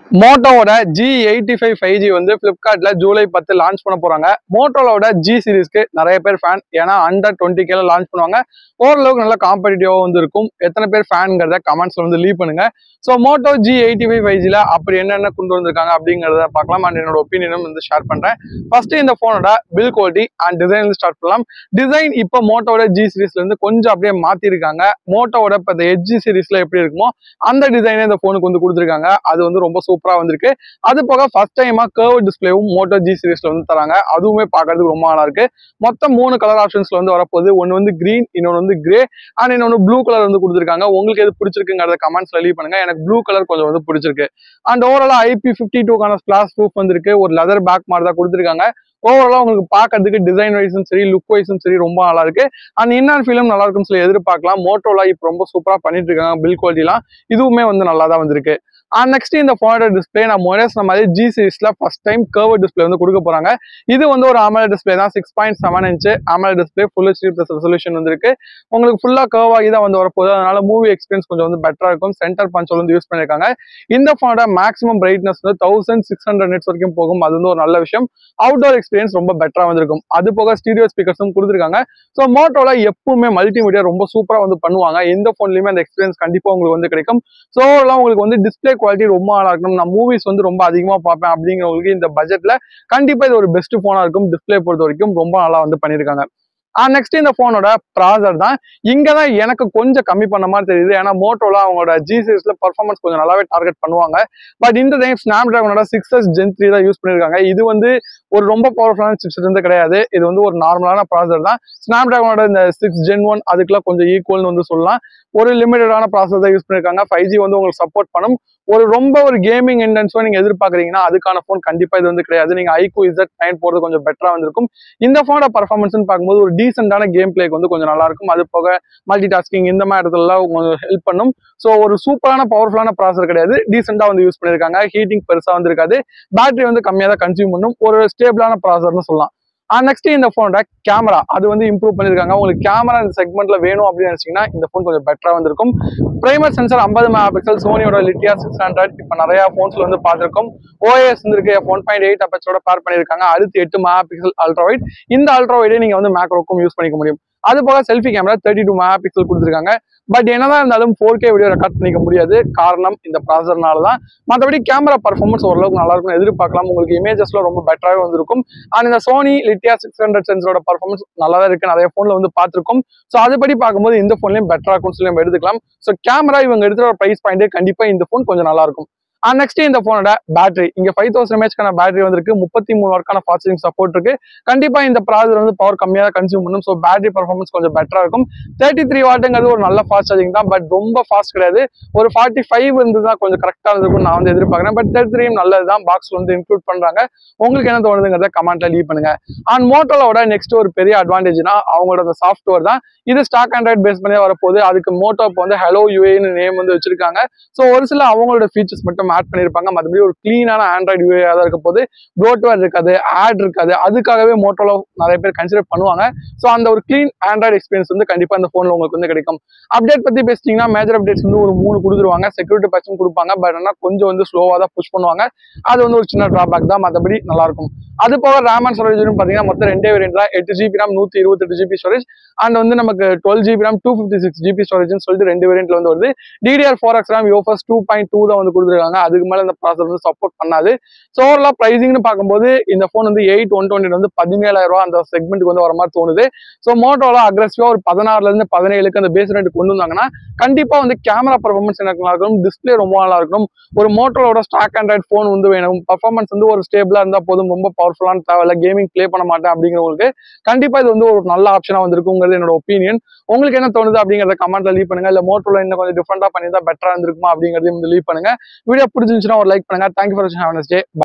மோட்டோவோட G eighty five five G வந்து ஃப்ளிப்கார்ட்ல ஜூலை பத்து லான்ச் பண்ண போறாங்க மோட்டோவோட ஜி சீரிஸ்க்கு நிறைய பேர் ஃபேன் ஏன்னா அண்டர் டுவெண்ட்டி கேல லான்ச் பண்ணுவாங்க ஓரளவுக்கு நல்ல காம்படிட்டிவாக வந்து இருக்கும் எத்தனை பேர் ஃபேனுங்கிறத கமெண்ட்ஸ்ல வந்து லீவ் பண்ணுங்க so Moto G eighty five five ஜில அப்படி என்னென்ன கொண்டு வந்திருக்காங்க அப்படிங்கிறத பார்க்கலாம் அண்ட் என்னோட ஒப்பீனியனும் வந்து ஷேர் பண்றேன் ஃபர்ஸ்ட் இந்த போனோட build quality and design start பண்ணலாம் டிசைன் இப்போ மோட்டோவோட ஜி சீரிஸ்ல இருந்து கொஞ்சம் அப்படியே மாத்திருக்காங்க மோட்டோவோட இப்போ இந்த எட்ஜி சீரிஸ்ல எப்படி இருக்குமோ அந்த டிசைனே இந்த போனுக்கு வந்து கொடுத்துருக்காங்க அது வந்து ரொம்ப சூப்பரா வந்திருக்கு அது போக ஃபர்ஸ்ட் டைமா கர்வ் டிஸ்பிளேவும் மோட்டோ ஜி சீரிஸ்ல வந்து தராங்க அதுவுமே பார்க்கறதுக்கு ரொம்ப நல்லா இருக்கு மொத்தம் மூணு கலர் ஆப்ஷன்ஸ்ல வந்து வரப்போகுது ஒன்னு வந்து கிரீன் இன்னொன்று வந்து கிரே அண்ட் இன்னொன்று ப்ளூ கலர் வந்து கொடுத்துருக்காங்க உங்களுக்கு எது பிடிச்சிருக்குங்கிறத கமெண்ட்ஸ்ல லீவ் பண்ணுங்க எனக்கு ப்ளூ கலர் கொஞ்சம் வந்து பிடிச்சிருக்கு அண்ட் ஓவராலா ஐபி ஃபிஃப்டி டூக்கான கிளாஸ் ப்ரூஃப் வந்திருக்கு ஒரு லெதர் பேக் மாதிரி தான் கொடுத்துருக்காங்க ஓவராலா உங்களுக்கு பார்க்கறதுக்கு டிசைன் வைஸும் சரி லுக் வைஸும் சரி ரொம்ப நல்லா இருக்கு அண்ட் இன்னர் ஃபீலும் நல்லா இருக்கும்னு சொல்லி எதிர்பார்க்கலாம் மோட்டோலா இப்போ ரொம்ப சூப்பரா பண்ணிட்டு இருக்காங்க பில் குவாலிட்டிலாம் இதுவுமே வந்து நல்லா தான் வந்திருக்கு அண்ட் நெக்ஸ்ட் இந்த ஃபோனோட டிஸ்பிளே நான் முன்னாடி சொன்ன மாதிரி ஜி சீரிஸ்ல ஃபர்ஸ்ட் டைம் கர்வ் டிஸ்பிளே வந்து கொடுக்க போறாங்க இது வந்து ஒரு AMOLED டிஸ்பிளே தான் six point seven inch AMOLED display full HD plus resolution வந்திருக்கு உங்களுக்கு ஃபுல்லா கர்வ் ஆகி தான் வந்து வரப்போகுது அதனால மூவி எக்ஸ்பீரியன்ஸ் கொஞ்சம் வந்து பெட்டரா இருக்கும் சென்டர் பஞ்ச் வந்து யூஸ் பண்ணிருக்காங்க இந்த ஃபோனோட மேக்ஸிமம் பிரைட்னஸ் வந்து தௌசண்ட் சிக்ஸ் ஹண்ட்ரட் நெட்ஸ் வரைக்கும் போகும் அது வந்து ஒரு நல்ல விஷயம் அவுட்டோர் எக்ஸ்பீரியன்ஸ் ரொம்ப பெட்டரா வந்திருக்கும் அது போக ஸ்டீரியோ ஸ்பீக்கர்ஸும் கொடுத்துருக்காங்க ஸோ மோட்டோல எப்பவுமே மல்டிமீடியா ரொம்ப சூப்பரா வந்து பண்ணுவாங்க எந்த ஃபோன்லயுமே அந்த எக்ஸ்பீரியன்ஸ் கண்டிப்பா உங்களுக்கு வந்து கிடைக்கும் ஸோ ஓவரால் உங்களுக்கு வந்து டிஸ்பிளே குவாலிட்டி ரொம்ப நல்லா இருக்கணும் நான் மூவிஸ் வந்து ரொம்ப அதிகமா பார்ப்பேன் அப்படிங்கிறவங்களுக்கு இந்த பட்ஜெட்ல கண்டிப்பா இது ஒரு பெஸ்ட் போனா இருக்கும் டிஸ்பிளே பொறுத்த வரைக்கும் ரொம்ப நல்லா வந்து பண்ணியிருக்காங்க நெக்ஸ்ட் இந்த போனோட ப்ராசர் தான் இங்க தான் எனக்கு கொஞ்சம் கம்மி பண்ண மாதிரி தெரியுது ஏன்னா மோட்டோல அவங்களோட ஜி சீரிஸ்ல பர்ஃபார்மன்ஸ் கொஞ்சம் நல்லாவே டார்கெட் பண்ணுவாங்க பட் இந்த டைம் ஸ்னாப் டிராகனோட சிக்ஸ் எஸ் ஜென் த்ரீ தான் யூஸ் பண்ணிருக்காங்க இது வந்து ஒரு ரொம்ப பவர்ஃபுல்லான சிப்ஸ் வந்து கிடையாது இது வந்து ஒரு நார்மலான ப்ராசர் தான் ஸ்னாப் டிராகனோட இந்த சிக்ஸ் ஜென் ஒன் அதுக்கெல்லாம் கொஞ்சம் ஈக்குவல்னு வந்து சொல்லலாம் ஒரு லிமிட்டடான ப்ராசஸ் தான் யூஸ் பண்ணிருக்காங்க ஃபைவ் ஜி வந்து உங்களுக்கு சப்போர்ட் பண்ணும் ஒரு ரொம்ப ஒரு கேமிங் இன்டென்ஸோ நீங்க எதிர்பார்க்குறீங்கன்னா அதுக்கான ஃபோன் கண்டிப்பா இது வந்து கிடையாது நீங்க ஐக்கு இசட் நைன் போறது கொஞ்சம் பெட்டரா வந்திருக்கும் இந்த ஃபோனோட பர்ஃபார்மன்ஸ் பார்க்கும்போது ஒரு டீசென்டான கேம் பிளேக்கு வந்து கொஞ்சம் நல்லா இருக்கும் அது போக மல்டி டாஸ்கிங் இந்த மாதிரி இடத்துலலாம் கொஞ்சம் ஹெல்ப் பண்ணும் ஸோ ஒரு சூப்பரான பவர்ஃபுல்லான ப்ராசர் கிடையாது டீசெண்டா வந்து யூஸ் பண்ணிருக்காங்க ஹீட்டிங் பெருசா வந்திருக்காது பேட்டரி வந்து கம்மியாக தான் கன்சியூம் பண்ணும் ஒரு ஸ்டேபிளான ப்ராசர்னு சொல்லலாம் நெக்ஸ்ட் இந்த ஃபோனோட கேமரா அது வந்து இம்ப்ரூவ் பண்ணிருக்காங்க உங்களுக்கு கேமரா இந்த செக்மெண்ட்ல வேணும் அப்படின்னு நினைச்சீங்கன்னா இந்த ஃபோன் கொஞ்சம் பெட்டரா வந்திருக்கும் பிரைமர் சென்சர் ஐம்பது மெகா பிக்சல் சோனியோட லிட்டியா சிக்ஸ் ஹண்ட்ரட் இப்போ நிறைய ஃபோன்ஸ்ல வந்து பார்த்திருக்கோம் ஓஎஸ் இருக்கு ஒன் பாயிண்ட் எயிட் அப்பச்சோட பேர் பண்ணிருக்காங்க அடுத்து எட்டு மெகா பிக்சல் அல்ட்ராவைட் இந்த அல்ட்ராவைடே நீங்க வந்து மேக்ரோக்கும் யூஸ் பண்ணிக்க முடியும் அது போக selfie camera thirty two megapixel கொடுத்துருக்காங்க பட் என்னதான் இருந்தாலும் ஃபோர் கே வீடியோ ரெக்கார்ட் பண்ணிக்க முடியாது காரணம் இந்த ப்ராசர்னால தான் மற்றபடி கேமரா பர்ஃபார்மன்ஸ் ஓரளவுக்கு நல்லா இருக்கும் எதிர்பார்க்கலாம் உங்களுக்கு இமேஜஸ்ல ரொம்ப பெட்டராகவே வந்திருக்கும் அண்ட் இந்த சோனி லிட்டியா சிக்ஸ் ஹண்ட்ரட் சென்சரோட பர்ஃபார்மன்ஸ் நல்லா தான் இருக்கு நிறைய ஃபோன்ல வந்து பார்த்திருக்கோம் ஸோ அதுபடி பார்க்கும்போது இந்த ஃபோன்லயும் பெட்டரா இருக்கும்னு சொல்லி நம்ம எடுத்துக்கலாம் ஸோ கேமரா இவங்க எடுத்துகிற ப்ரைஸ் பாயிண்டே கண்டிப்பா இந்த ஃபோன் கொஞ்சம் நல்லா இருக்கும் அண்ட் நெக்ஸ்ட் இந்த போனோட பேட்டரி இங்க ஃபைவ் தௌசண்ட் எம்ஏஹ்க்கான பேட்டரி வந்திருக்கு முப்பத்தி மூணு ஒர்க்கான ஃபாஸ்ட் சார்ஜிங் சப்போர்ட் இருக்கு கண்டிப்பா இந்த ப்ராசர் வந்து பவர் கம்மியாக தான் கன்சியூம் பண்ணும் ஸோ பேட்டரி பர்ஃபார்மன்ஸ் கொஞ்சம் பெட்டரா இருக்கும் தேர்ட்டி த்ரீ வாட்டுங்கிறது ஒரு நல்ல ஃபாஸ்ட் சார்ஜிங் தான் பட் ரொம்ப ஃபாஸ்ட் கிடையாது ஒரு ஃபார்ட்டி ஃபைவ் வந்து தான் கொஞ்சம் கரெக்டாக இருக்கும் நான் வந்து எதிர்பார்க்குறேன் பட் தேர்ட்டி த்ரீ நல்லது தான் பாக்ஸ் வந்து இன்க்ளூட் பண்றாங்க உங்களுக்கு என்ன தோணுதுங்கிறத கமெண்ட்ல லீவ் பண்ணுங்க அண்ட் மோட்டோலோட நெக்ஸ்ட் ஒரு பெரிய அட்வான்டேஜ்னா அவங்களோட அந்த சாஃப்ட்வேர் தான் இது ஸ்டாக் ஆண்ட்ராய்ட் பேஸ் பண்ணி வரப்போகுது அதுக்கு மோட்டோ இப்போ வந்து ஹலோ யூஏன்னு நேம் வந்து வச்சிருக்காங்க ஸோ ஒரு சில அவங்களோட ஃபீச்சர்ஸ் மட்டும் ஆட் பண்ணியிருப்பாங்க மற்றபடி ஒரு க்ளீனான ஆண்ட்ராய்டு யூஏ தான் இருக்க போது ப்ரோட்வேர் இருக்காது ஆட் இருக்காது அதுக்காகவே மோட்டோல நிறைய பேர் கன்சிடர் பண்ணுவாங்க ஸோ அந்த ஒரு க்ளீன் ஆண்ட்ராய்டு எக்ஸ்பீரியன்ஸ் வந்து கண்டிப்பாக இந்த ஃபோனில் உங்களுக்கு வந்து கிடைக்கும் அப்டேட் பற்றி பேசிட்டீங்கன்னா மேஜர் அப்டேட்ஸ் வந்து ஒரு மூணு கொடுத்துருவாங்க செக்யூரிட்டி பேட்சும் கொடுப்பாங்க பட் ஆனால் கொஞ்சம் வந்து ஸ்லோவாக தான் புஷ் பண்ணுவாங்க அது வந்து ஒரு சின்ன ட்ராபேக் தான் மற்றபடி நல்லா இருக்கும் அது போக ரேம் அண்ட் ஸ்டோரேஜ் பார்த்தீங்கன்னா மொத்தம் ரெண்டே வேரியன்ட் தான் எட்டு ஜிபி ரேம் நூற்றி இருபத்தெட்டு ஜிபி ஸ்டோரேஜ் அண்ட் வந்து நமக்கு twelve GB RAM two fifty six GB ஸ்டோரேஜ்னு சொல்லிட்டு ரெண்டு வேரியன்ட்ல வந்து வருது DDR four X RAM UFS two point two தான் வந்து கொடுத்துருக்காங்க அதுக்கு மேலே இந்த ப்ராசர் வந்து சப்போர்ட் பண்ணாது ஸோ ஓவரலாக ப்ரைஸிங்னு பார்க்கும்போது இந்த ஃபோன் வந்து எயிட் ஒன் டுவெண்ட்டி வந்து பதினேழாயிரம் ரூபா அந்த செக்மெண்ட்டுக்கு வந்து வர மாதிரி தோணுது ஸோ மோட்டோல அக்ரெசிவாக ஒரு பதினாறுல இருந்து பதினேழுக்கு அந்த பேஸ் ரேட் கொண்டு வந்தாங்கன்னா கண்டிப்பாக வந்து கேமரா பர்ஃபார்மன்ஸ் எனக்கு நல்லா இருக்கணும் டிஸ்பிளே ரொம்ப நல்லா இருக்கணும் ஒரு மோட்டோலோட ஸ்டாக் ஆண்ட்ராய்ட் ஃபோன் வந்து வேணும் பர்ஃபார்மன்ஸ் வந்து ஒரு ஸ்டேபிளாக இருந்தால் போதும் ரொம்ப பவர்ஃபுல்லான தேவையில்ல கேமிங் ப்ளே பண்ண மாட்டேன் அப்படிங்கிறவங்களுக்கு கண்டிப்பாக இது வந்து ஒரு நல்ல ஆப்ஷனாக வந்திருக்குங்கிறது என்னோட ஒப்பீனியன் உங்களுக்கு என்ன தோணுது அப்படிங்கிறத கமெண்ட்ல லீவ் பண்ணுங்க இல்லை மோட்டோல இன்னும் கொஞ்சம் டிஃப்ரெண்டாக பண்ணியிருந்தா பெட்டரா இருந்திருக்குமா அப்படிங்கிறதையும் வந்து லீவ் பண்ணுங்க வீடியோ பிடிச்சிருந்துச்சுன்னா ஒரு லைக் பண்ணுங்க தேங்க்யூ ஃபார் வாட்சிங் ஹேவ் நெஸ்ட் டே